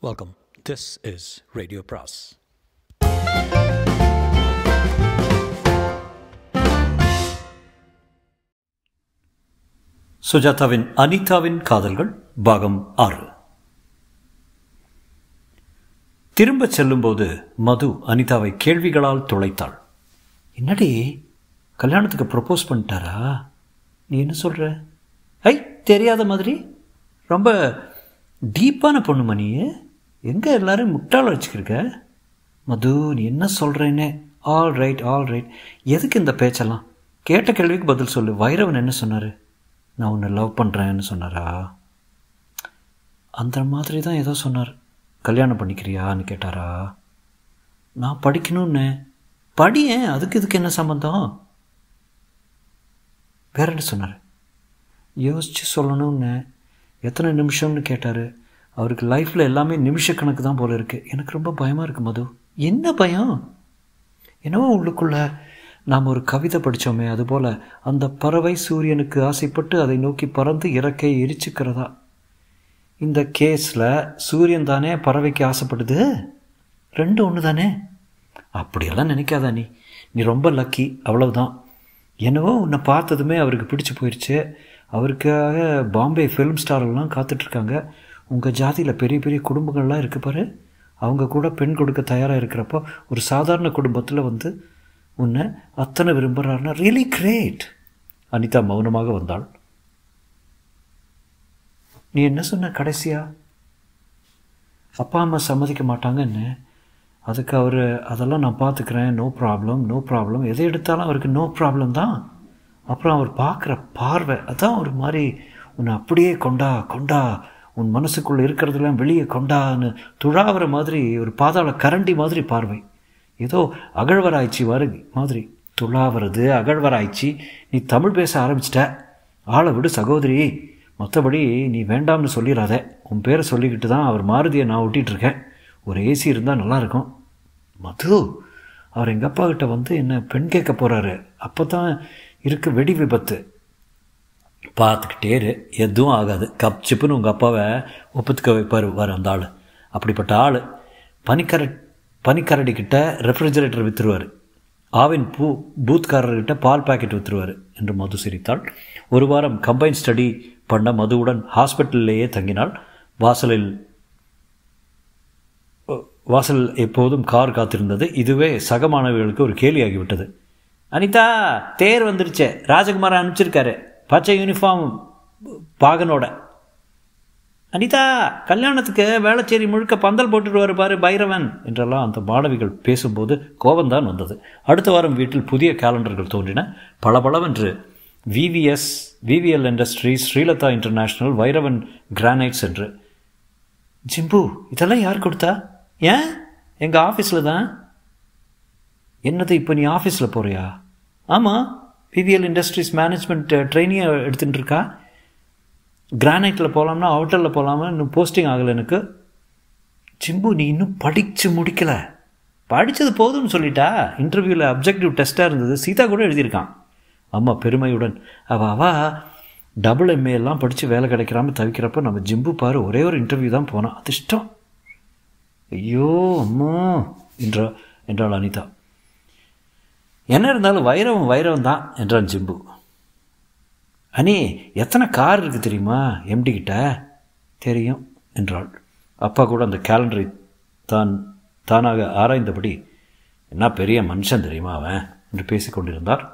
Welcome. This is Radio Pras. சுஜாதாவின் அனிதாவின் காதல்கள் பாகம் ஆறு திரும்பச் செல்லும்போது மது அனிதாவை கேள்விகளால் துளைத்தாள் என்னடி கல்யாணத்துக்கு ப்ரப்போஸ் பண்ணிட்டாரா நீ என்ன சொல்கிற ஐ தெரியாத மாதிரி ரொம்ப டீப்பான பொண்ணுமா நீ எங்கே எல்லாரும் முட்டாள் வச்சுக்கிருக்க மது நீ என்ன சொல்கிறேன்னே ஆல் ரைட் ஆல் ரைட் எதுக்கு இந்த பேச்செல்லாம் கேட்ட கேள்விக்கு பதில் சொல்லு வைரவன் என்ன சொன்னார் நான் உன்னை லவ் பண்ணுறேன்னு சொன்னாரா அந்த மாதிரி தான் ஏதோ சொன்னார் கல்யாணம் பண்ணிக்கிறியான்னு கேட்டாரா நான் படிக்கணும்னு படியேன் அதுக்கு இதுக்கு என்ன சம்மந்தம் வேற என்ன சொன்னார் யோசித்து சொல்லணும்னு எத்தனை நிமிஷம்னு கேட்டார் அவருக்கு லைஃப்பில் எல்லாமே நிமிஷ கணக்கு தான் போல இருக்குது எனக்கு ரொம்ப பயமாக இருக்குது மது என்ன பயம் என்னவோ உள்ளுக்குள்ள நாம் ஒரு கவிதை படித்தோமே அதுபோல் அந்த பறவை சூரியனுக்கு ஆசைப்பட்டு அதை நோக்கி பறந்து இறக்கை எரிச்சுக்கிறதா இந்த கேஸில் சூரியன் தானே பறவைக்கு ஆசைப்படுது ரெண்டு ஒன்று தானே அப்படியெல்லாம் நினைக்காதா நீ நீ ரொம்ப லக்கி அவ்வளவுதான் என்னவோ உன்னை பார்த்ததுமே அவருக்கு பிடிச்சி போயிடுச்சு அவருக்காக பாம்பே ஃபிலிம் ஸ்டாரெல்லாம் காத்துட்ருக்காங்க உங்கள் ஜாதியில் பெரிய பெரிய குடும்பங்கள்லாம் இருக்கு பாரு அவங்க கூட பெண் கொடுக்க தயாராக இருக்கிறப்போ ஒரு சாதாரண குடும்பத்தில் வந்து உன்னை அத்தனை விரும்புகிறாருன்னா ரியலி கிரேட் அனிதா மௌனமாக வந்தாள் நீ என்ன சொன்ன கடைசியா அப்பா அம்மா சம்மதிக்க மாட்டாங்கன்னு அதுக்கு அவர் அதெல்லாம் நான் பார்த்துக்கிறேன் நோ ப்ராப்ளம் நோ ப்ராப்ளம் எதை எடுத்தாலும் அவருக்கு நோ ப்ராப்ளம் தான் அப்புறம் அவர் பார்க்குற பார்வை அதான் ஒரு மாதிரி உன்னை அப்படியே கொண்டா கொண்டா உன் மனசுக்குள்ளே இருக்கிறதெல்லாம் வெளியே கொண்டான்னு துழாவுற மாதிரி ஒரு பாதாள கரண்டி மாதிரி பார்வை ஏதோ அகழ்வராய்ச்சி வரு மாதிரி துளாவுறது அகழ்வராய்ச்சி நீ தமிழ் பேச ஆரம்பிச்சிட்ட ஆளை விடு சகோதரி மற்றபடி நீ வேண்டாம்னு சொல்லிடாத உன் பேரை சொல்லிக்கிட்டு தான் அவர் மாருதியை நான் ஒட்டிகிட்ருக்கேன் ஒரு ஏசி இருந்தால் நல்லாயிருக்கும் மது அவர் எங்கள் அப்பா கிட்ட வந்து என்ன பெண் கேட்க போகிறாரு அப்போ தான் இருக்கு வெடி விபத்து பார்த்துக்கிட்டே இரு எதுவும் ஆகாது கப் சிப்புன்னு உங்கள் அப்பாவை ஒப்புத்துக்க வைப்பார் வார் அந்த ஆள் அப்படிப்பட்ட ஆள் பனிக்கர பனிக்கரடிக்கிட்ட ரெஃப்ரிஜரேட்டர் விற்றுருவார் ஆவின் பூ பூத்காரர்கிட்ட பால் பாக்கெட் விற்றுருவார் என்று மது சிரித்தாள் ஒரு வாரம் கம்பைன் ஸ்டடி பண்ண மதுவுடன் ஹாஸ்பிட்டல்லையே தங்கினாள் வாசலில் வாசல் எப்போதும் கார் காத்திருந்தது இதுவே சக மாணவிகளுக்கு ஒரு கேலியாகிவிட்டது அனிதா தேர் வந்துருச்சு ராஜகுமாரன் அனுப்பிச்சிருக்காரு பச்சை யூனிஃபார்ம் பாகனோட அனிதா கல்யாணத்துக்கு வேளச்சேரி முழுக்க பந்தல் போட்டுட்டு பாரு பைரவன் என்றெல்லாம் அந்த மாணவிகள் பேசும்போது கோபம்தான் வந்தது அடுத்த வாரம் வீட்டில் புதிய கேலண்டர்கள் தோன்றின பளபளவென்று VVS VVL industries Srilatha international Vairavan granites என்று ஜிம்பு இதெல்லாம் யார் கொடுத்தா ஏன் எங்கள் ஆஃபீஸில் தான் என்னது இப்போ நீ ஆஃபீஸில் போகிறியா ஆமாம் பிவிஎல் இண்டஸ்ட்ரீஸ் மேனேஜ்மெண்ட் ட்ரைனியை எடுத்துகிட்டு இருக்கா கிரானைட்டில் போகலாம்னா அவுட்டரில் போகலாமா இன்னும் போஸ்டிங் ஆகலை எனக்கு சிம்பு நீ இன்னும் படித்து முடிக்கலை படித்தது போதும்னு சொல்லிட்டா இன்டர்வியூவில் அப்ஜெக்டிவ் டெஸ்ட்டாக இருந்தது சீதா கூட எழுதியிருக்கான் ஆமாம் பெருமையுடன் அவள் அவா டபுள் எம்ஏ எல்லாம் படித்து வேலை கிடைக்கிறாம தவிக்கிறப்ப நம்ம ஜிம்பு பாரு ஒரே ஒரு இன்டர்வியூ தான் போனான் அது இஷ்டம் ஐயோ அம்மா என்ற என்றாள் அனிதா என்ன இருந்தாலும் வைரவம் வைரவம் தான் என்றான் ஜிம்பு அனி எத்தனை கார் இருக்குது தெரியுமா எம்டி கிட்ட தெரியும் என்றாள் அப்பா கூட அந்த கேலண்டரை தான் தானாக ஆராய்ந்தபடி என்ன பெரிய மனுஷன் தெரியுமா அவன் என்று பேசிக்கொண்டிருந்தார்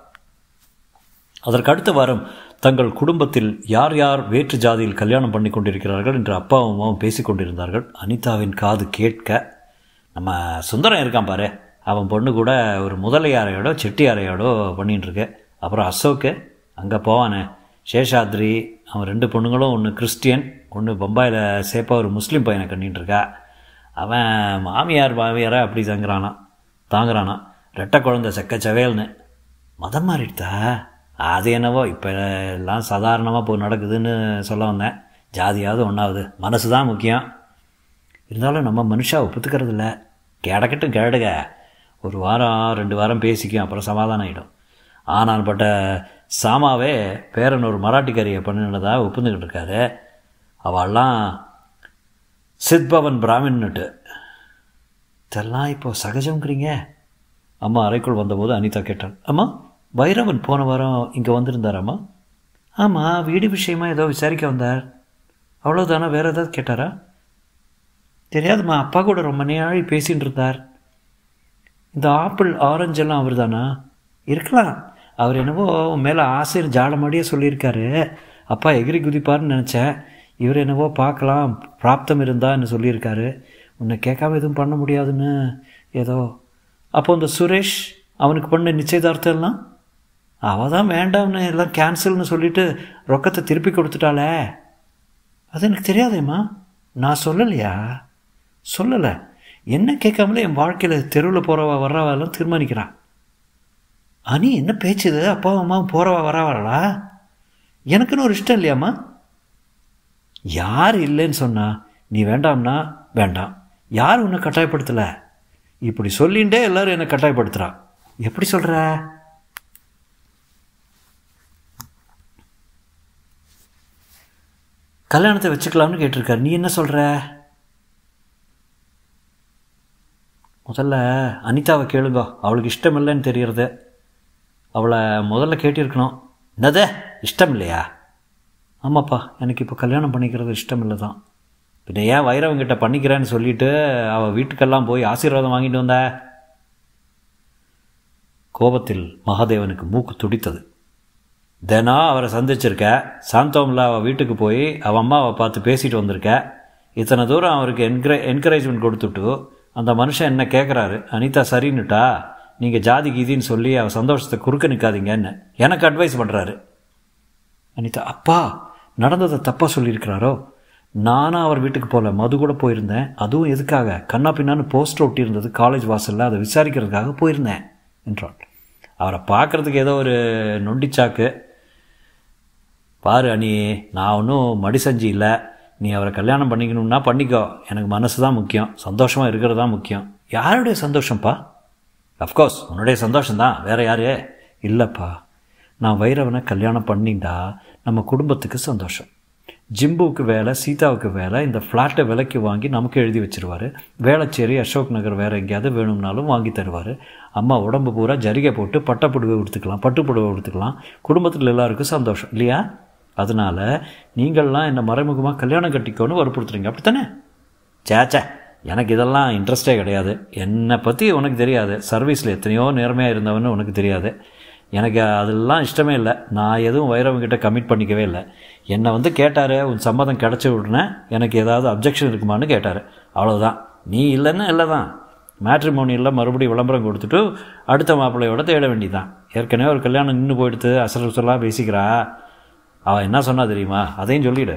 அதற்கு அடுத்த வாரம் தங்கள் குடும்பத்தில் யார் யார் வேற்று ஜாதியில் கல்யாணம் பண்ணி கொண்டிருக்கிறார்கள் என்று அப்பாவும் அம்மாவும் பேசி கொண்டிருந்தார்கள் அனிதாவின் காது கேட்க நம்ம சுந்தரம் இருக்கான் பாரு அவன் பொண்ணு கூட ஒரு முதலையாரையோடோ செட்டியாரையோடோ பண்ணிகிட்டுருக்கு அப்புறம் அசோக்கு அங்கே போவானே சேஷாத்ரி அவன் ரெண்டு பொண்ணுங்களும் ஒன்று கிறிஸ்டியன் ஒன்று பம்பாயில் சேப்பாக ஒரு முஸ்லீம் பையனை கண்ணிட்டுருக்கா அவன் மாமியார் மாமியாரை அப்படி தங்குறானா தாங்குறானா ரெட்டை குழந்தை செக்க சவேல்னு மதம் மாறிடுதா அது என்னவோ இப்போ எல்லாம் சாதாரணமாக போய் நடக்குதுன்னு சொல்ல வந்தேன் ஜாதியாவது ஒன்றாவது மனசு தான் முக்கியம் இருந்தாலும் நம்ம மனுஷா ஒப்புத்துக்கிறது இல்லை கிடக்கட்டும் கேடுக ஒரு வாரம் ரெண்டு வாரம் பேசிக்கும் அப்புறம் சமாதானம் ஆகிடும் ஆனால் பட்ட சாமாவே பேரன் ஒரு மராட்டிக்காரியை பண்ணினதாக ஒப்புந்துக்கிட்டு இருக்காரு அவள்லாம் சித்பவன் பிராமின்னுட்டு இதெல்லாம் இப்போ சகஜங்கிறீங்க அம்மா அறைக்குள் வந்தபோது அனிதா கேட்டாள் அம்மா பைரவன் போன வாரம் இங்கே வந்திருந்தாராம்மா ஆமாம் வீடு விஷயமா ஏதோ விசாரிக்க வந்தார் அவ்வளோதானா வேறு ஏதாவது கேட்டாரா தெரியாதும்மா அப்பா கூட ரொம்ப நாளி பேசின்னு இருந்தார் இந்த ஆப்பிள் ஆரஞ்சு எல்லாம் அவர் தானா இருக்கலாம் அவர் என்னவோ உன் மேலே ஆசையில் ஜாடமாடியே சொல்லியிருக்காரு அப்பா எகிரி குதிப்பார்னு நினச்சேன் இவர் என்னவோ பார்க்கலாம் பிராப்தம் இருந்தான்னு சொல்லியிருக்காரு உன்னை கேட்காம எதுவும் பண்ண முடியாதுன்னு ஏதோ அப்போ இந்த சுரேஷ் அவனுக்கு பண்ண நிச்சயதார்த்தம் எல்லாம் அவள் தான் வேண்டாம்னு எல்லாம் கேன்சல்னு சொல்லிட்டு ரொக்கத்தை திருப்பி கொடுத்துட்டாளே அது எனக்கு தெரியாதேம்மா நான் சொல்லலையா சொல்லலை என்ன கேட்காமலே என் வாழ்க்கையில் தெருவில் போகிறவா வர்றவாலாம் தீர்மானிக்கிறான் அனி என்ன பேச்சுது அப்பா அம்மாவும் போகிறவா வரவாளா எனக்குன்னு ஒரு இஷ்டம் இல்லையாம்மா யார் இல்லைன்னு சொன்னா நீ வேண்டாம்னா வேண்டாம் யார் உன்னை கட்டாயப்படுத்தலை இப்படி சொல்லிகிட்டே எல்லாரும் என்னை கட்டாயப்படுத்துகிறா எப்படி சொல்கிற கல்யாணத்தை வச்சுக்கலாம்னு கேட்டிருக்காரு நீ என்ன சொல்கிற முதல்ல அனிதாவை கேளுங்க அவளுக்கு இஷ்டம் இல்லைன்னு தெரியறது அவளை முதல்ல கேட்டிருக்கணும் என்னதே இஷ்டம் இல்லையா ஆமாப்பா எனக்கு இப்போ கல்யாணம் பண்ணிக்கிறது இஷ்டம் இல்லை தான் பின்ன ஏன் வைரவங்கிட்ட பண்ணிக்கிறேன்னு சொல்லிட்டு அவள் வீட்டுக்கெல்லாம் போய் ஆசீர்வாதம் வாங்கிட்டு வந்த கோபத்தில் மகாதேவனுக்கு மூக்கு துடித்தது தினம் அவரை சந்திச்சிருக்க சாந்தோமில் அவள் வீட்டுக்கு போய் அவள் அம்மாவை பார்த்து பேசிட்டு வந்திருக்க இத்தனை தூரம் அவருக்கு என்கரே என்கரேஜ்மெண்ட் கொடுத்துட்டு அந்த மனுஷன் என்ன கேட்குறாரு அனிதா சரின்னுட்டா நீங்கள் ஜாதி கீதின்னு சொல்லி அவள் சந்தோஷத்தை குறுக்க நிற்காதீங்கன்னு எனக்கு அட்வைஸ் பண்ணுறாரு அனிதா அப்பா நடந்ததை தப்பாக சொல்லியிருக்கிறாரோ நானும் அவர் வீட்டுக்கு போகல மது கூட போயிருந்தேன் அதுவும் எதுக்காக கண்ணா பின்னான்னு போஸ்டர் ஒட்டியிருந்தது காலேஜ் வாசலில் அதை விசாரிக்கிறதுக்காக போயிருந்தேன் என்றான் அவரை பார்க்குறதுக்கு ஏதோ ஒரு நொண்டிச்சாக்கு பாரு அனி நான் ஒன்றும் மடி செஞ்சு இல்லை நீ அவரை கல்யாணம் பண்ணிக்கணும்னா பண்ணிக்கோ எனக்கு மனசு தான் முக்கியம் சந்தோஷமாக இருக்கிறது தான் முக்கியம் யாருடைய சந்தோஷம்ப்பா அஃப்கோர்ஸ் உன்னுடைய சந்தோஷம்தான் வேறு யார் இல்லைப்பா நான் வைரவனை கல்யாணம் பண்ணிண்டா நம்ம குடும்பத்துக்கு சந்தோஷம் ஜிம்புவுக்கு வேலை சீதாவுக்கு வேலை இந்த ஃப்ளாட்டை விலைக்கு வாங்கி நமக்கு எழுதி வச்சிருவார் வேளச்சேரி அசோக் நகர் வேறு எங்கேயாவது வேணும்னாலும் வாங்கி தருவார் அம்மா உடம்பு பூரா ஜரிகை போட்டு பட்டப்புடுவை கொடுத்துக்கலாம் பட்டுப்புடுவை கொடுத்துக்கலாம் குடும்பத்தில் எல்லாருக்கும் சந்தோஷம் இல்லையா அதனால் நீங்கள்லாம் என்னை மறைமுகமாக கல்யாணம் கட்டிக்கோன்னு வற்புறுத்துறீங்க அப்படித்தானே சேச்சே எனக்கு இதெல்லாம் இன்ட்ரெஸ்டே கிடையாது என்னை பற்றி உனக்கு தெரியாது சர்வீஸில் எத்தனையோ நேர்மையாக இருந்தவன்னு உனக்கு தெரியாது எனக்கு அதெல்லாம் இஷ்டமே இல்லை நான் எதுவும் வைரவங்கிட்ட கமிட் பண்ணிக்கவே இல்லை என்னை வந்து கேட்டார் உன் சம்மதம் கிடச்சி உடனே எனக்கு ஏதாவது அப்ஜெக்ஷன் இருக்குமான்னு கேட்டார் அவ்வளோதான் நீ இல்லைன்னா இல்லை தான் மேட்ரிமோனியில் மறுபடியும் விளம்பரம் கொடுத்துட்டு அடுத்த மாப்பிள்ளையோட தேட வேண்டியதான் ஏற்கனவே ஒரு கல்யாணம் நின்று போயிடுத்து அசல் உசலாக பேசிக்கிறா அவள் என்ன சொன்னா தெரியுமா அதையும் சொல்லிடு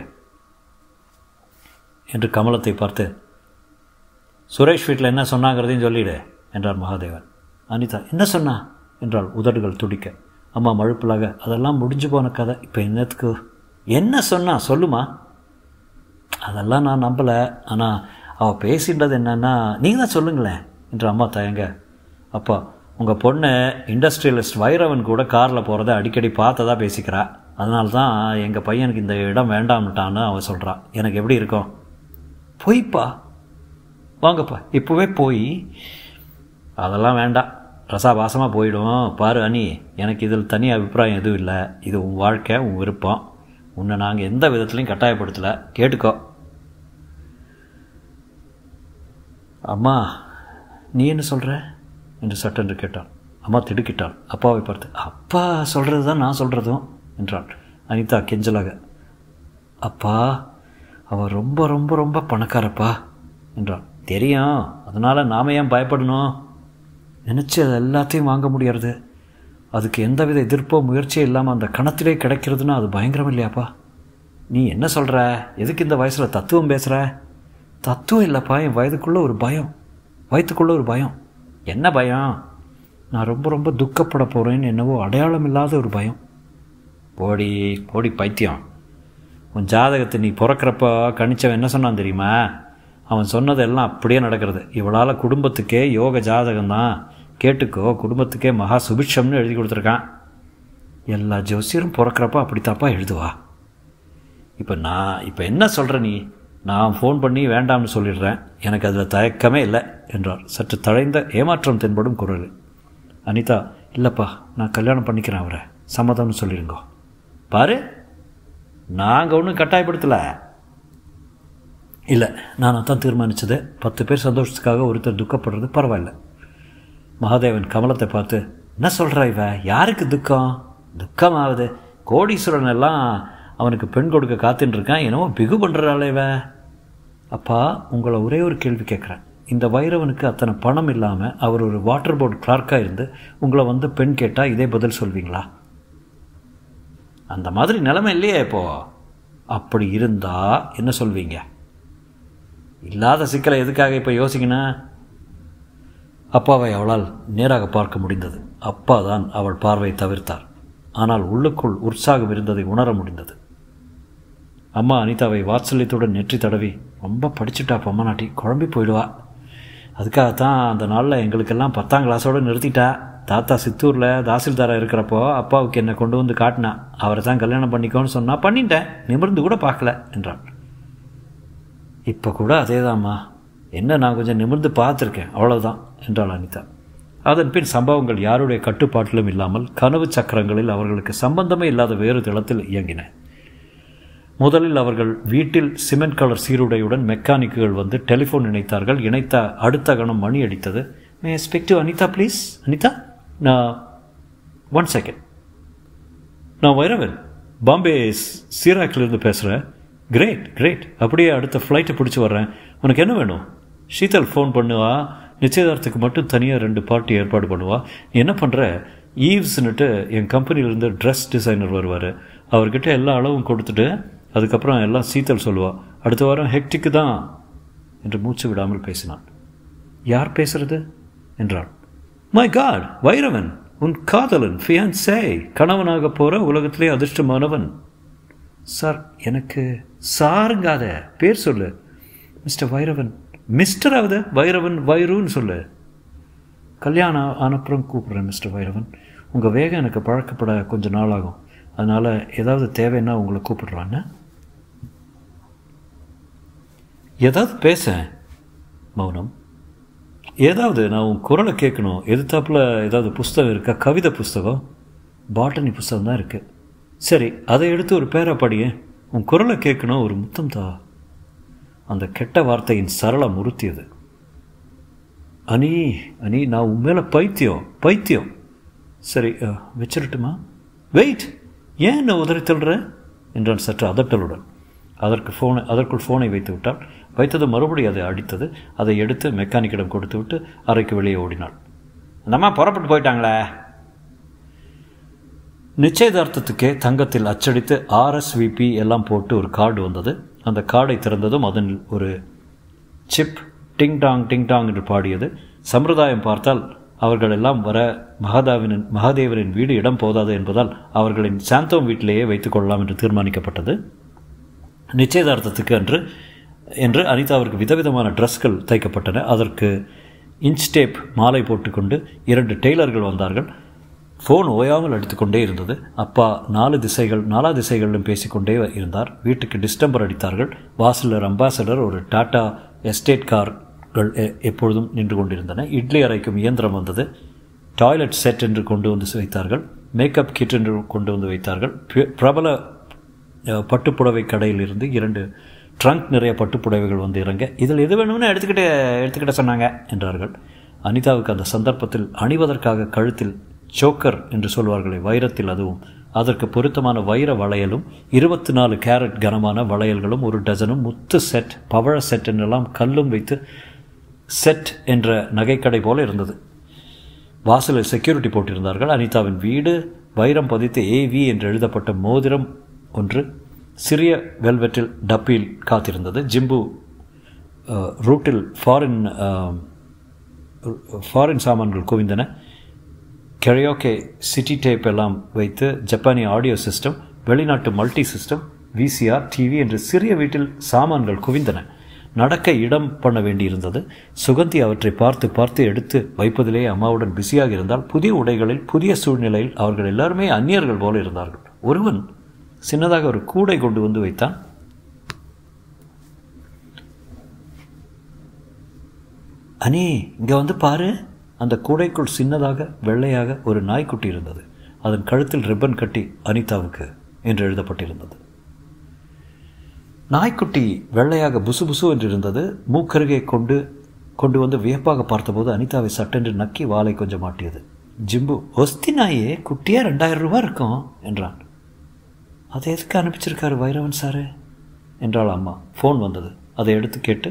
என்று கமலத்தை பார்த்து சுரேஷ் வீட்டில் என்ன சொன்னாங்கிறதையும் சொல்லிடு என்றார் மகாதேவன் அனிதா என்ன சொன்னா என்றாள் உதடுகள் துடிக்க அம்மா மழுப்பலாக அதெல்லாம் முடிஞ்சு போன கதை இப்போ என்னத்துக்கு என்ன சொன்னா சொல்லுமா அதெல்லாம் நான் நம்பலை ஆனால் அவள் பேசின்றது என்னன்னா நீங்கள் தான் சொல்லுங்களேன் என்று அம்மா தயங்க அப்பா உங்கள் பொண்ணு இண்டஸ்ட்ரியலிஸ்ட் வைரவன் கூட காரில் போகிறத அடிக்கடி பார்த்ததா பேசிக்கிறா அதனால தான் எங்கள் பையனுக்கு இந்த இடம் வேண்டாம்ட்டான்னு அவன் சொல்கிறான் எனக்கு எப்படி இருக்கும் பொய்ப்பா வாங்கப்பா இப்போவே போய் அதெல்லாம் வேண்டாம் ரசாபாசமாக போயிடும் பாரு அனி எனக்கு இதில் தனி அபிப்பிராயம் எதுவும் இல்லை இது உன் வாழ்க்கை உன் விருப்பம் உன்னை நாங்கள் எந்த விதத்துலையும் கட்டாயப்படுத்தலை கேட்டுக்கோ அம்மா நீ என்ன சொல்கிற என்று சட்டென்று கேட்டான் அம்மா திடுக்கிட்டாள் அப்பாவை பார்த்து அப்பா சொல்கிறது தான் நான் சொல்கிறதும் என்றாள் அனிதா கெஞ்சலாக அப்பா அவள் ரொம்ப ரொம்ப ரொம்ப பணக்காரப்பா என்றான் தெரியும் அதனால் நாம் ஏன் பயப்படணும் நினச்சி அது எல்லாத்தையும் வாங்க முடியறது அதுக்கு எந்தவித எதிர்ப்போ முயற்சியும் இல்லாமல் அந்த கணத்திலே கிடைக்கிறதுனா அது பயங்கரம் இல்லையாப்பா நீ என்ன சொல்கிற எதுக்கு இந்த வயசில் தத்துவம் பேசுகிற தத்துவம் இல்லைப்பா என் வயதுக்குள்ளே ஒரு பயம் வயதுக்குள்ளே ஒரு பயம் என்ன பயம் நான் ரொம்ப ரொம்ப துக்கப்பட போகிறேன்னு என்னவோ அடையாளம் இல்லாத ஒரு பயம் போடி போடி பைத்தியம் உன் ஜாதகத்தை நீ பிறக்கிறப்ப கணிச்சவன் என்ன சொன்னான் தெரியுமா அவன் சொன்னதெல்லாம் அப்படியே நடக்கிறது இவளால் குடும்பத்துக்கே யோக ஜாதகம்தான் கேட்டுக்கோ குடும்பத்துக்கே மகா சுபிக்ஷம்னு எழுதி கொடுத்துருக்கான் எல்லா ஜோசியரும் பிறக்கிறப்ப அப்படித்தாப்பா எழுதுவா இப்போ நான் இப்போ என்ன சொல்கிற நீ நான் ஃபோன் பண்ணி வேண்டாம்னு சொல்லிடுறேன் எனக்கு அதில் தயக்கமே இல்லை என்றார் சற்று தழைந்த ஏமாற்றம் தென்படும் குரல் அனிதா இல்லைப்பா நான் கல்யாணம் பண்ணிக்கிறேன் அவரை சம்மதம்னு சொல்லிடுங்கோ பாரு நாங்கள் ஒன்றும் கட்டாயப்படுத்தலை இல்லை நான் தான் தீர்மானித்தது பத்து பேர் சந்தோஷத்துக்காக ஒருத்தர் துக்கப்படுறது பரவாயில்ல மகாதேவன் கமலத்தை பார்த்து என்ன சொல்கிறா இவ யாருக்கு துக்கம் துக்கம் ஆகுது கோடீஸ்வரன் எல்லாம் அவனுக்கு பெண் கொடுக்க காத்துன்னு இருக்கான் என்னவோ பிகு பண்ணுறாள் இவ அப்பா உங்களை ஒரே ஒரு கேள்வி கேட்குறேன் இந்த வைரவனுக்கு அத்தனை பணம் இல்லாமல் அவர் ஒரு வாட்டர் போர்டு கிளார்க்காக இருந்து உங்களை வந்து பெண் கேட்டால் இதே பதில் சொல்வீங்களா அந்த மாதிரி நிலைமை இல்லையே இப்போது அப்படி இருந்தால் என்ன சொல்வீங்க இல்லாத சிக்கலை எதுக்காக இப்போ யோசிக்கணும் அப்பாவை அவளால் நேராக பார்க்க முடிந்தது அப்பா தான் அவள் பார்வையை தவிர்த்தார் ஆனால் உள்ளுக்குள் உற்சாகம் இருந்ததை உணர முடிந்தது அம்மா அனிதாவை வாத்சல்யத்துடன் நெற்றி தடவி ரொம்ப படிச்சுட்டா பொம்மநாட்டி குழம்பி போயிடுவா அதுக்காகத்தான் அந்த நாளில் எங்களுக்கெல்லாம் பத்தாம் கிளாஸோடு நிறுத்திட்டா தாத்தா சித்தூரில் தாசில்தாராக இருக்கிறப்போ அப்பாவுக்கு என்னை கொண்டு வந்து காட்டினா அவரை தான் கல்யாணம் பண்ணிக்கோன்னு சொன்னால் பண்ணிட்டேன் நிமிர்ந்து கூட பார்க்கல என்றான் இப்போ கூட அதேதாம்மா என்ன நான் கொஞ்சம் நிமிர்ந்து பார்த்துருக்கேன் அவ்வளோதான் என்றாள் அனிதா அதன் பின் சம்பவங்கள் யாருடைய கட்டுப்பாட்டிலும் இல்லாமல் கனவு சக்கரங்களில் அவர்களுக்கு சம்பந்தமே இல்லாத வேறு தளத்தில் இயங்கின முதலில் அவர்கள் வீட்டில் சிமெண்ட் கலர் சீருடையுடன் மெக்கானிக்குகள் வந்து டெலிஃபோன் இணைத்தார்கள் இணைத்த அடுத்த கணம் மணி அடித்தது may speak to Anitha please Anitha நான் ஒன் செகண்ட் நான் வைரவன் பாம்பே சீராக்கிலிருந்து பேசுகிறேன் கிரேட் கிரேட் அப்படியே அடுத்த ஃப்ளைட்டை பிடிச்சி வர்றேன் உனக்கு என்ன வேணும் ஷீதல் ஃபோன் பண்ணுவா நிச்சயதார்த்தத்துக்கு மட்டும் தனியாக ரெண்டு பார்ட்டி ஏற்பாடு பண்ணுவா நீ என்ன பண்ணுற ஈவ்ஸ்னுட்டு என் கம்பெனிலேருந்து ட்ரெஸ் டிசைனர் வருவார் அவர்கிட்ட எல்லா அளவும் கொடுத்துட்டு அதுக்கப்புறம் எல்லாம் சீத்தல் சொல்லுவா அடுத்த வாரம் ஹெக்டிக்கு தான் என்று மூச்சு விடாமல் பேசினான் யார் பேசுறது என்றான் மை காட் வைரவன் உன் காதலன் ஃபியான்சே கணவனாக போகிற உலகத்திலே அதிர்ஷ்டமானவன் சார் எனக்கு சாருங்காத பேர் சொல்லு மிஸ்டர் வைரவன் மிஸ்டர் ஆகுது வைரவன் வைருன்னு சொல்லு கல்யாணம் ஆனப்புறம் கூப்பிட்றேன் மிஸ்டர் வைரவன் உங்கள் வேகம் எனக்கு பழக்கப்பட கொஞ்சம் நாள் ஆகும் அதனால் ஏதாவது தேவைன்னா உங்களை கூப்பிடுறான்னு ஏதாவது பேச மௌனம் ஏதாவது நான் உன் குரலை கேட்கணும் எதிர்த்தாப்புல ஏதாவது புஸ்தகம் இருக்கா கவிதை புஸ்தகம் பாட்டனி புஸ்தகம் தான் இருக்குது சரி அதை எடுத்து ஒரு பேரை படியே உன் குரலை கேட்கணும் ஒரு முத்தம் தா அந்த கெட்ட வார்த்தையின் சரளம் உறுத்தியது அனி அனி நான் உன் மேலே பைத்தியம் பைத்தியம் சரி வச்சிடட்டுமா வெயிட் ஏன் என்ன உதறி தள்ளுற என்றான் சற்று அதட்டலுடன் அதற்கு ஃபோனை அதற்குள் ஃபோனை வைத்து விட்டால் வைத்தது மறுபடியும் அதை அடித்தது அதை எடுத்து மெக்கானிக்கிடம் கொடுத்து விட்டு அறைக்கு வெளியே ஓடினாள் அந்த அம்மா புறப்பட்டு போயிட்டாங்களே நிச்சயதார்த்தத்துக்கே தங்கத்தில் அச்சடித்து ஆர்எஸ்விபி எல்லாம் போட்டு ஒரு கார்டு வந்தது அந்த கார்டை திறந்ததும் அதன் ஒரு chip ding dong ding dong என்று பாடியது சம்பிரதாயம் பார்த்தால் அவர்கள் எல்லாம் வர மகாதாவினின் மகாதேவனின் வீடு இடம் போதாது என்பதால் அவர்களின் சாந்தோம் வீட்டிலேயே வைத்துக் கொள்ளலாம் என்று தீர்மானிக்கப்பட்டது நிச்சயதார்த்தத்துக்கு அன்று என்று அனிதாவிற்கு விதவிதமான ட்ரெஸ்கள் தைக்கப்பட்டன அதற்கு இன்ச் டேப் மாலை போட்டுக்கொண்டு இரண்டு டெய்லர்கள் வந்தார்கள் ஃபோன் ஓயாமல் அடித்துக்கொண்டே இருந்தது அப்பா நாலு திசைகள் நாலா திசைகளிலும் பேசிக்கொண்டே இருந்தார் வீட்டுக்கு டிஸ்டம்பர் அடித்தார்கள் வாசலர் அம்பாசடர் ஒரு டாடா எஸ்டேட் கார்கள் எப்பொழுதும் நின்று கொண்டிருந்தன இட்லி அறைக்கும் இயந்திரம் வந்தது டாய்லெட் செட் என்று கொண்டு வந்து வைத்தார்கள் மேக்கப் கிட் என்று கொண்டு வந்து வைத்தார்கள் பிரபல பட்டுப்புடவை கடையில் இருந்து இரண்டு ட்ரங்க் நிறைய பட்டுப்புடவைகள் வந்து இறங்க இதில் எது வேணும்னு எடுத்துக்கிட்டு எடுத்துக்கிட்ட சொன்னாங்க என்றார்கள் அனிதாவுக்கு அந்த சந்தர்ப்பத்தில் அணிவதற்காக கழுத்தில் சோக்கர் என்று சொல்வார்களே வைரத்தில் அதுவும் அதற்கு பொருத்தமான வைர வளையலும் இருபத்தி நாலு கேரட் கனமான வளையல்களும் ஒரு டசனும் முத்து செட் பவழ செட் என்றெல்லாம் கல்லும் வைத்து செட் என்ற நகைக்கடை போல இருந்தது வாசலில் செக்யூரிட்டி போட்டிருந்தார்கள் அனிதாவின் வீடு வைரம் பதித்து ஏவி என்று எழுதப்பட்ட மோதிரம் ஒன்று சிறிய வெல்வெட்டில் டப்பில் காத்திருந்தது ஜிம்பு ரூட்டில் ஃபாரின் ஃபாரின் சாமான்கள் குவிந்தன கெரையோகே சிட்டி டேப் எல்லாம் வைத்து ஜப்பானிய ஆடியோ சிஸ்டம் வெளிநாட்டு மல்டி சிஸ்டம் விசிஆர் டிவி என்று சிறிய வீட்டில் சாமான்கள் குவிந்தன நடக்க இடம் பண்ண வேண்டியிருந்தது சுகந்தி அவற்றை பார்த்து பார்த்து எடுத்து வைப்பதிலே அம்மாவுடன் பிஸியாக இருந்தால் புதிய உடைகளில் புதிய சூழ்நிலையில் அவர்கள் எல்லாருமே அந்நியர்கள் போல இருந்தார்கள் ஒருவன் சின்னதாக ஒரு கூடை கொண்டு வந்து வைத்தான் அனி இங்கே வந்து பாரு அந்த கூடைக்குள் சின்னதாக வெள்ளையாக ஒரு நாய்க்குட்டி இருந்தது அதன் கழுத்தில் ரிப்பன் கட்டி அனிதாவுக்கு என்று எழுதப்பட்டிருந்தது நாய்க்குட்டி வெள்ளையாக புசு புசு என்று இருந்தது மூக்கருகே கொண்டு கொண்டு வந்து வியப்பாக பார்த்தபோது அனிதாவை சட்டென்று நக்கி வாளை கொஞ்சம் மாட்டியது ஜிம்பு ஒஸ்தி நாயே குட்டியா ரெண்டாயிரம் ரூபா இருக்கும் என்றான் அதை எதுக்கு அனுப்பிச்சிருக்காரு வைரவன் சாரு என்றாள் அம்மா ஃபோன் வந்தது அதை எடுத்து கேட்டு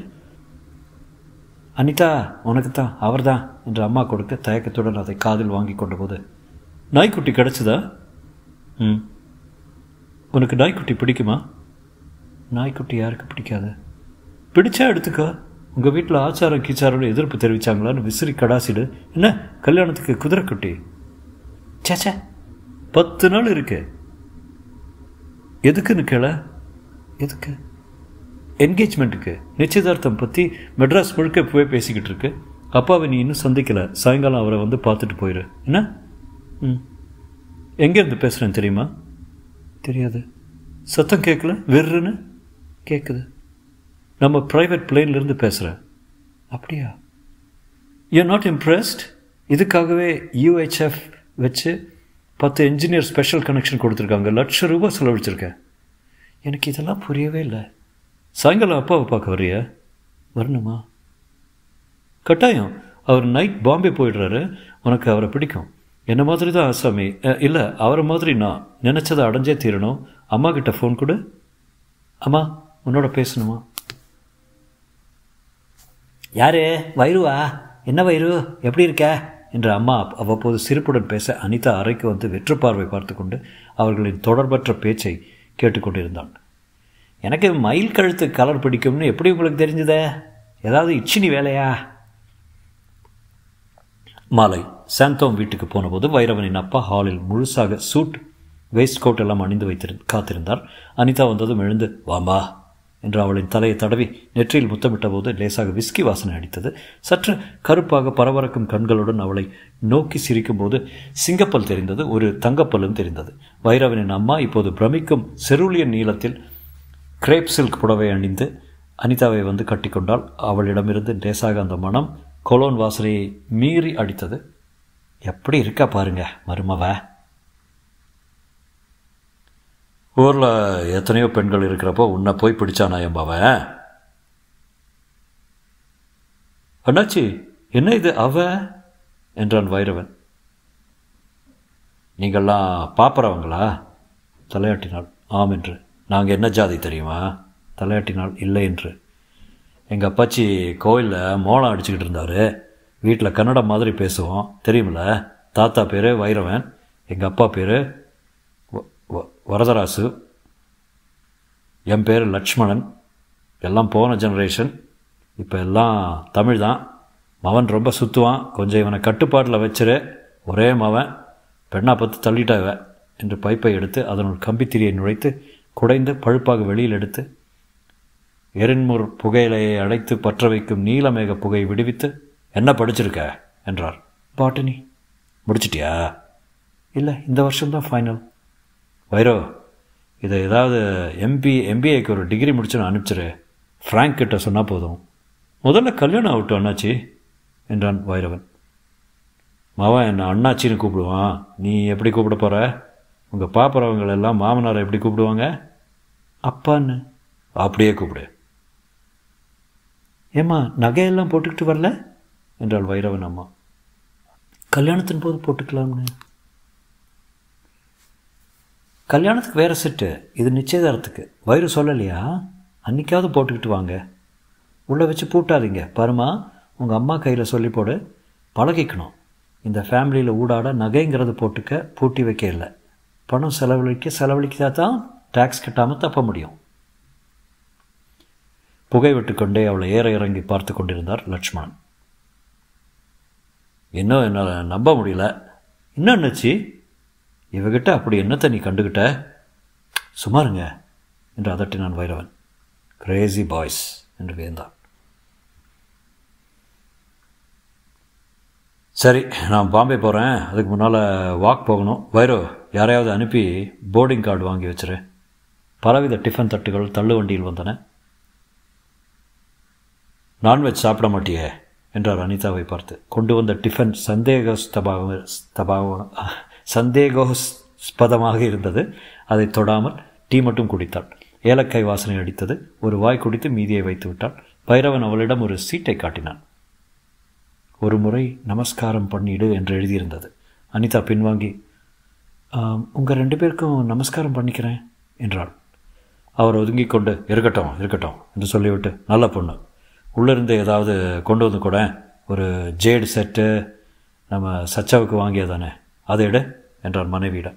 அனிதா உனக்கு தான் அவர் தான் என்று அம்மா கொடுக்க தயக்கத்துடன் அதை காதில் வாங்கி கொண்டபோது நாய்க்குட்டி கிடச்சிதா ம் உனக்கு நாய்க்குட்டி பிடிக்குமா நாய்க்குட்டி யாருக்கு பிடிக்காது பிடிச்சா எடுத்துக்கோ உங்கள் வீட்டில் ஆச்சாரம் கீச்சாரோட எதிர்ப்பு தெரிவித்தாங்களான்னு விசிறி கடாசிடு என்ன கல்யாணத்துக்கு குதிரைக்குட்டி சேச்சே பத்து நாள் இருக்கு எதுக்குன்னு கேள எதுக்கு என்கேஜ்மெண்ட்டுக்கு நிச்சயதார்த்தம் பற்றி மெட்ராஸ் முழுக்க போய் பேசிக்கிட்டு இருக்கு அப்பாவை நீ இன்னும் சந்திக்கலை சாயங்காலம் அவரை வந்து பார்த்துட்டு போயிரு என்ன ம் எங்கேருந்து பேசுகிறேன் தெரியுமா தெரியாது சத்தம் கேட்கல வெறுன்னு கேட்குது நம்ம ப்ரைவேட் பிளேன்லேருந்து பேசுகிறேன் அப்படியா யூ நாட் இம்ப்ரெஸ்ட் இதுக்காகவே யூஹெச்எஃப் வச்சு பத்து இன்ஜினியர் ஸ்பெஷல் கனெக்ஷன் கொடுத்துருக்காங்க லட்சம் ரூபாய் செலவழிச்சிருக்கேன் எனக்கு இதெல்லாம் புரியவே இல்லை சாயங்காலம் அப்பாவை பார்க்க வர்றியா வரணுமா கட்டாயம் அவர் நைட் பாம்பே போயிடுறாரு உனக்கு அவரை பிடிக்கும் என்ன மாதிரி தான் ஆசாமி இல்லை அவரை மாதிரி நான் நினச்சதை அடைஞ்சே தீரணும் அம்மா கிட்ட ஃபோன் கொடு அம்மா உன்னோட பேசணுமா யாரு வைருவா என்ன வைரு எப்படி இருக்க என்று அம்மா அவ்வப்போது சிரிப்புடன் பேச அனிதா அறைக்கு வந்து வெற்று பார்வை பார்த்து கொண்டு அவர்களின் தொடர்பற்ற பேச்சை கேட்டுக்கொண்டிருந்தான் எனக்கு மயில் கழுத்து கலர் பிடிக்கும்னு எப்படி உங்களுக்கு தெரிஞ்சதே ஏதாவது இச்சினி வேலையா மாலை சாந்தோம் வீட்டுக்கு போனபோது வைரவனின் அப்பா ஹாலில் முழுசாக சூட் வேஸ்ட் கோட் எல்லாம் அணிந்து வைத்திரு காத்திருந்தார் அனிதா வந்ததும் எழுந்து வாமா என்று அவளின் தலையை தடவி நெற்றியில் முத்தமிட்ட போது லேசாக விஸ்கி வாசனை அடித்தது சற்று கருப்பாக பரபரக்கும் கண்களுடன் அவளை நோக்கி சிரிக்கும்போது சிங்கப்பல் தெரிந்தது ஒரு தங்கப்பல்லும் தெரிந்தது வைரவனின் அம்மா இப்போது பிரமிக்கும் செருளியன் நீளத்தில் கிரேப் சில்க் புடவை அணிந்து அனிதாவை வந்து கட்டிக்கொண்டால் அவளிடமிருந்து லேசாக அந்த மனம் கொலோன் வாசனையை மீறி அடித்தது எப்படி இருக்கா பாருங்க மருமவ ஊரில் எத்தனையோ பெண்கள் இருக்கிறப்போ உன்னை போய் பிடிச்சானா எம்பாவன் அண்ணாச்சி என்ன இது அவ என்றான் வைரவன் நீங்கள்லாம் பாப்பறவங்களா தலையாட்டினாள் ஆம் என்று நாங்கள் என்ன ஜாதி தெரியுமா தலையாட்டினாள் இல்லை என்று எங்கள் அப்பாச்சி கோயிலில் மோளம் அடிச்சுக்கிட்டு இருந்தார் வீட்டில் கன்னடம் மாதிரி பேசுவோம் தெரியுமில்ல தாத்தா பேர் வைரவன் எங்கள் அப்பா பேர் வரதராசு என் பேர் லக்ஷ்மணன் எல்லாம் போன ஜெனரேஷன் இப்போ எல்லாம் தமிழ் தான் மவன் ரொம்ப சுற்றுவான் கொஞ்சம் இவனை கட்டுப்பாட்டில் வச்சிரு ஒரே மவன் பெண்ணா பத்து தள்ளிட்டாவ என்று பைப்பை எடுத்து அதனுள் கம்பித்திரியை நுழைத்து குடைந்து பழுப்பாக வெளியில் எடுத்து எரின்முர் புகையிலையை அடைத்து பற்ற வைக்கும் நீலமேக புகை விடுவித்து என்ன படிச்சிருக்க என்றார் பாட்டனி முடிச்சிட்டியா இல்லை இந்த வருஷம்தான் ஃபைனல் வைரோ இதை ஏதாவது எம்பி எம்பிஏக்கு ஒரு டிகிரி முடிச்சுன்னு அனுப்பிச்சிரு ஃப்ராங்க் கிட்ட சொன்னால் போதும் முதல்ல கல்யாணம் ஆகட்டும் அண்ணாச்சி என்றான் வைரவன் மாவன் என்ன அண்ணாச்சின்னு கூப்பிடுவான் நீ எப்படி கூப்பிட போகிற உங்கள் பாப்பறவங்களெல்லாம் மாமனாரை எப்படி கூப்பிடுவாங்க அப்பான்னு அப்படியே கூப்பிடு ஏம்மா நகையெல்லாம் போட்டுக்கிட்டு வரல என்றாள் வைரவன் அம்மா கல்யாணத்தின் போது போட்டுக்கலாம்னு கல்யாணத்துக்கு வேறு செட்டு இது நிச்சயதாரத்துக்கு வயிறு சொல்லலையா அன்றைக்காவது போட்டுக்கிட்டு வாங்க உள்ளே வச்சு பூட்டாதீங்க பருமா உங்கள் அம்மா கையில் சொல்லி போடு பழகிக்கணும் இந்த ஃபேமிலியில் ஊடாட நகைங்கிறது போட்டுக்க பூட்டி வைக்க இல்லை பணம் செலவழிக்க செலவழிக்கதா தான் டேக்ஸ் கட்டாமல் தப்ப முடியும் புகை விட்டுக்கொண்டே அவளை ஏற இறங்கி பார்த்து கொண்டிருந்தார் லக்ஷ்மணன் இன்னும் என்னால் நம்ப முடியல என்ன என்னாச்சு இவகிட்ட அப்படி என்னத்தை நீ கண்டுகிட்ட சுமாருங்க என்று அதட்டினான் வைரவன் கிரேசி பாய்ஸ் என்று வியந்தான் சரி நான் பாம்பே போகிறேன் அதுக்கு முன்னால் வாக் போகணும் வைரோ யாரையாவது அனுப்பி போர்டிங் கார்டு வாங்கி வச்சுரு பலவித டிஃபன் தட்டுகள் தள்ளு வண்டியில் வந்தன நான்வெஜ் சாப்பிட மாட்டியே என்றார் அனிதாவை பார்த்து கொண்டு வந்த டிஃபன் சந்தேகஸ்தபாக ஸ்தபாக சந்தேகோஸ்பதமாக இருந்தது அதை தொடாமல் டீ மட்டும் குடித்தாள் ஏலக்காய் வாசனை அடித்தது ஒரு வாய் குடித்து மீதியை வைத்து விட்டாள் பைரவன் அவளிடம் ஒரு சீட்டை காட்டினான் ஒரு முறை நமஸ்காரம் பண்ணிடு என்று எழுதியிருந்தது அனிதா பின்வாங்கி உங்கள் ரெண்டு பேருக்கும் நமஸ்காரம் பண்ணிக்கிறேன் என்றாள் அவர் ஒதுங்கிக் கொண்டு இருக்கட்டும் இருக்கட்டும் என்று சொல்லிவிட்டு நல்ல பொண்ணு உள்ளிருந்து ஏதாவது கொண்டு வந்து கூட ஒரு ஜேடு செட்டு நம்ம சச்சாவுக்கு வாங்கியதானே அதை எடு என்றார் மனைவியிடம்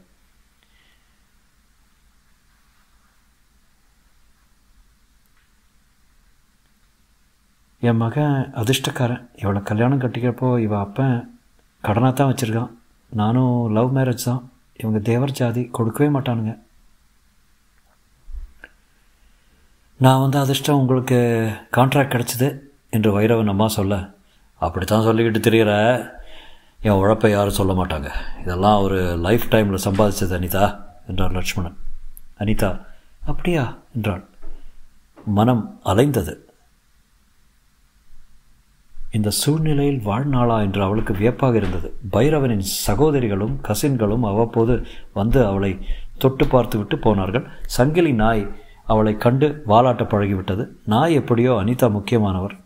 என் மகன் அதிர்ஷ்டக்காரன் இவளை கல்யாணம் கட்டிக்கிறப்போ இவள் அப்பன் கடனாக தான் வச்சுருக்கான் நானும் லவ் மேரேஜ் தான் இவங்க தேவர் ஜாதி கொடுக்கவே மாட்டானுங்க நான் வந்து அதிர்ஷ்டம் உங்களுக்கு கான்ட்ராக்ட் கிடச்சிது என்று வைரவன் அம்மா சொல்ல அப்படித்தான் சொல்லிக்கிட்டு தெரிகிற என் உழைப்பை யாரும் சொல்ல மாட்டாங்க இதெல்லாம் ஒரு லைஃப் டைமில் சம்பாதிச்சது அனிதா என்றார் லட்சுமணன் அனிதா அப்படியா என்றாள் மனம் அலைந்தது இந்த சூழ்நிலையில் வாழ்நாளா என்று அவளுக்கு வியப்பாக இருந்தது பைரவனின் சகோதரிகளும் கசின்களும் அவ்வப்போது வந்து அவளை தொட்டு பார்த்து விட்டு போனார்கள் சங்கிலி நாய் அவளை கண்டு வாலாட்ட பழகிவிட்டது நாய் எப்படியோ அனிதா முக்கியமானவர்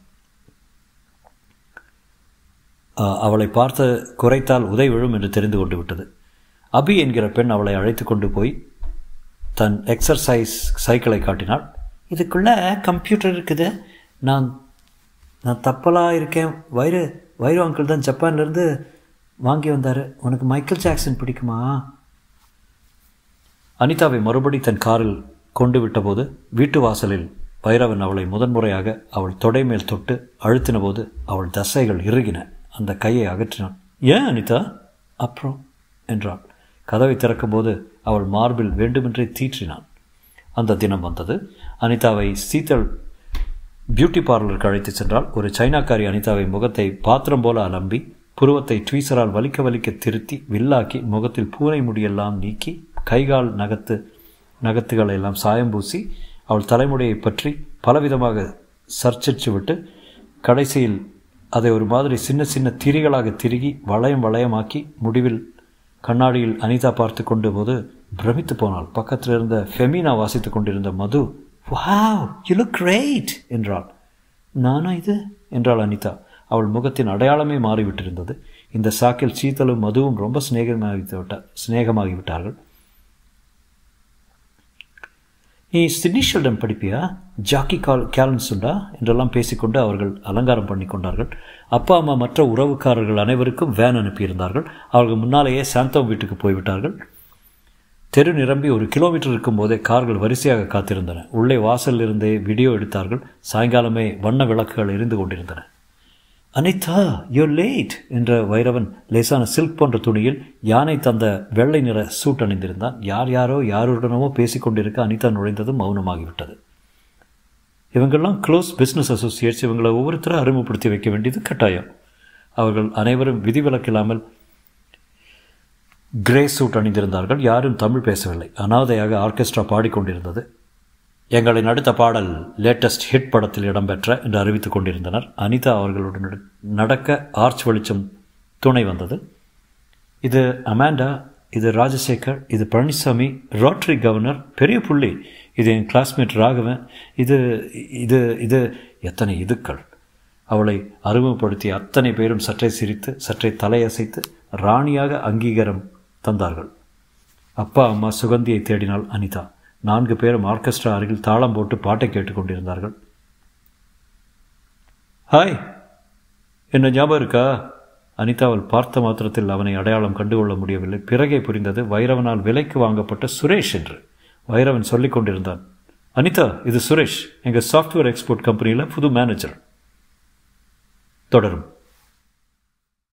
அவளை பார்த்து குறைத்தால் உதை விழும் என்று தெரிந்து கொண்டு விட்டது அபி என்கிற பெண் அவளை அழைத்து கொண்டு போய் தன் எக்ஸர்சைஸ் சைக்கிளை காட்டினாள் இதுக்குள்ளே கம்ப்யூட்டர் இருக்குது நான் நான் தப்பலாக இருக்கேன் வைரு வைரு அங்கிள் தான் ஜப்பான்லேருந்து வாங்கி வந்தார் உனக்கு மைக்கேல் ஜாக்சன் பிடிக்குமா அனிதாவை மறுபடி தன் காரில் கொண்டு விட்டபோது வீட்டு வாசலில் பைரவன் அவளை முதன்முறையாக அவள் தொடை மேல் தொட்டு அழுத்தின போது அவள் தசைகள் இறுகின அந்த கையை அகற்றினான் ஏன் அனிதா அப்புறம் என்றாள் கதவை திறக்கும்போது அவள் மார்பில் வேண்டுமென்றே தீற்றினான் அந்த தினம் வந்தது அனிதாவை சீத்தல் பியூட்டி பார்லருக்கு அழைத்து சென்றால் ஒரு சைனாக்காரி அனிதாவை முகத்தை பாத்திரம் போல அலம்பி புருவத்தை ட்வீசரால் வலிக்க வலிக்க திருத்தி வில்லாக்கி முகத்தில் பூனை முடியெல்லாம் நீக்கி கைகால் நகத்து நகத்துகளை எல்லாம் சாயம் பூசி அவள் தலைமுடியை பற்றி பலவிதமாக சர்ச்சிச்சு விட்டு கடைசியில் அதை ஒரு மாதிரி சின்ன சின்ன திரிகளாக திருகி வளையம் வளையமாக்கி முடிவில் கண்ணாடியில் அனிதா பார்த்து கொண்டு போது பிரமித்து போனாள் பக்கத்தில் இருந்த ஃபெமினா வாசித்து கொண்டிருந்த Madhu wow you look great என்றாள் நானா இது என்றாள் அனிதா அவள் முகத்தின் அடையாளமே மாறிவிட்டிருந்தது இந்த சாக்கில் சீத்தலும் மதுவும் ரொம்ப சிநேகமாகி விட்டார் சிநேகமாகிவிட்டார்கள் நீ சிட்னிஷல்டம் படிப்பியா ஜாக்கி கால் கேலன்ஸ் உண்டா என்றெல்லாம் பேசிக்கொண்டு அவர்கள் அலங்காரம் பண்ணி கொண்டார்கள் அப்பா அம்மா மற்ற உறவுக்காரர்கள் அனைவருக்கும் வேன் அனுப்பியிருந்தார்கள் அவர்கள் முன்னாலேயே சாந்தோம் வீட்டுக்கு போய்விட்டார்கள் தெரு நிரம்பி ஒரு கிலோமீட்டர் இருக்கும் போதே கார்கள் வரிசையாக காத்திருந்தன உள்ளே வாசலில் இருந்தே வீடியோ எடுத்தார்கள் சாயங்காலமே வண்ண விளக்குகள் எரிந்து கொண்டிருந்தன அனிதா யோ லேட் என்ற வைரவன் லேசான சில்க் போன்ற துணியில் யானை தந்த வெள்ளை நிற சூட் அணிந்திருந்தான் யார் யாரோ யாருடனமோ பேசிக்கொண்டிருக்க அனிதா நுழைந்ததும் மௌனமாகிவிட்டது இவங்கெல்லாம் க்ளோஸ் பிஸ்னஸ் அசோசியேட்ஸ் இவங்களை ஒவ்வொருத்தரும் அறிமுகப்படுத்தி வைக்க வேண்டியது கட்டாயம் அவர்கள் அனைவரும் விதிவிலக்கில்லாமல் கிரே சூட் அணிந்திருந்தார்கள் யாரும் தமிழ் பேசவில்லை அனாதையாக ஆர்கெஸ்ட்ரா பாடிக்கொண்டிருந்தது எங்களின் அடுத்த பாடல் லேட்டஸ்ட் ஹிட் படத்தில் இடம்பெற்ற என்று அறிவித்துக் கொண்டிருந்தனர் அனிதா அவர்களுடன் நடக்க ஆர்ச் வெளிச்சம் துணை வந்தது இது அமாண்டா இது ராஜசேகர் இது பழனிசாமி ரோட்டரி கவர்னர் பெரிய புள்ளி இது என் கிளாஸ்மேட் ராகவன் இது இது இது எத்தனை இதுக்கள் அவளை அறிமுகப்படுத்தி அத்தனை பேரும் சற்றே சிரித்து சற்றே தலையசைத்து ராணியாக அங்கீகாரம் தந்தார்கள் அப்பா அம்மா சுகந்தியை தேடினாள் அனிதா நான்கு பேரும் ஆர்கெஸ்ட்ரா அருகில் தாளம் போட்டு பாட்டை கேட்டுக்கொண்டிருந்தார்கள் ஹாய் என்ன ஞாபகம் இருக்கா அனிதாவல் பார்த்த மாத்திரத்தில் அவனை அடையாளம் கண்டுகொள்ள முடியவில்லை பிறகே புரிந்தது வைரவனால் விலைக்கு வாங்கப்பட்ட சுரேஷ் என்று வைரவன் சொல்லிக் கொண்டிருந்தான் அனிதா இது சுரேஷ் எங்கள் சாஃப்ட்வேர் எக்ஸ்போர்ட் கம்பெனியில் புது மேனேஜர் தொடரும்